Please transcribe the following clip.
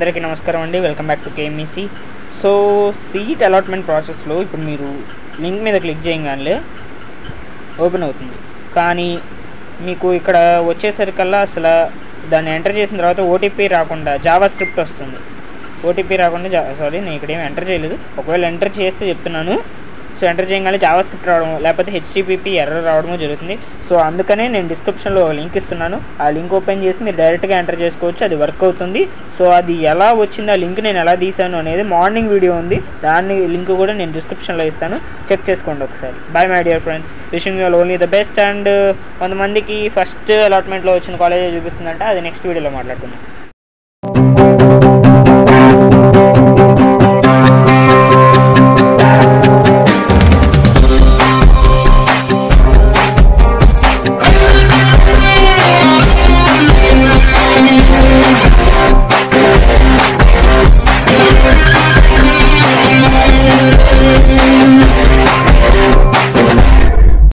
అందరికీ నమస్కారం అండి welcome back to KMEC so seat allotment ప్రాసెస్లో ఇప్పుడు మీరు లింక్ మీద క్లిక్ చేయగానే ఓపెన్ అవుతుంది కానీ మీకు ఇక్కడ వచ్చేసరికల్లా అసలు దాన్ని ఎంటర్ చేసిన తర్వాత ఓటీపీ రాకుండా జావా స్క్రిప్ట్ వస్తుంది ఓటీపీ రాకుండా జా సారీ నేను ఇక్కడ ఏమి ఎంటర్ చేయలేదు ఒకవేళ ఎంటర్ చేస్తే చెప్తున్నాను సో ఎంటర్ చేయగానే జావా స్క్రిప్ట్ రావడం లేకపోతే హెచ్టిపిపి ఎర్రర్ రావడమో జరుగుతుంది సో అందుకనే నేను డిస్క్రిప్షన్లో ఒక లింక్ ఇస్తున్నాను ఆ లింక్ ఓపెన్ చేసి మీరు డైరెక్ట్గా ఎంటర్ చేసుకోవచ్చు అది వర్క్ అవుతుంది సో అది ఎలా వచ్చింది ఆ లింక్ నేను ఎలా తీసాను అనేది మార్నింగ్ వీడియో ఉంది దాన్ని లింక్ కూడా నేను డిస్క్రిప్షన్లో ఇస్తాను చెక్ చేసుకోండి ఒకసారి bye my dear friends wishing you only the best and కొంతమందికి ఫస్ట్ అలాట్మెంట్లో వచ్చిన కాలేజ్ చూపిస్తుందంటే అది నెక్స్ట్ వీడియోలో మాట్లాడుకుందాం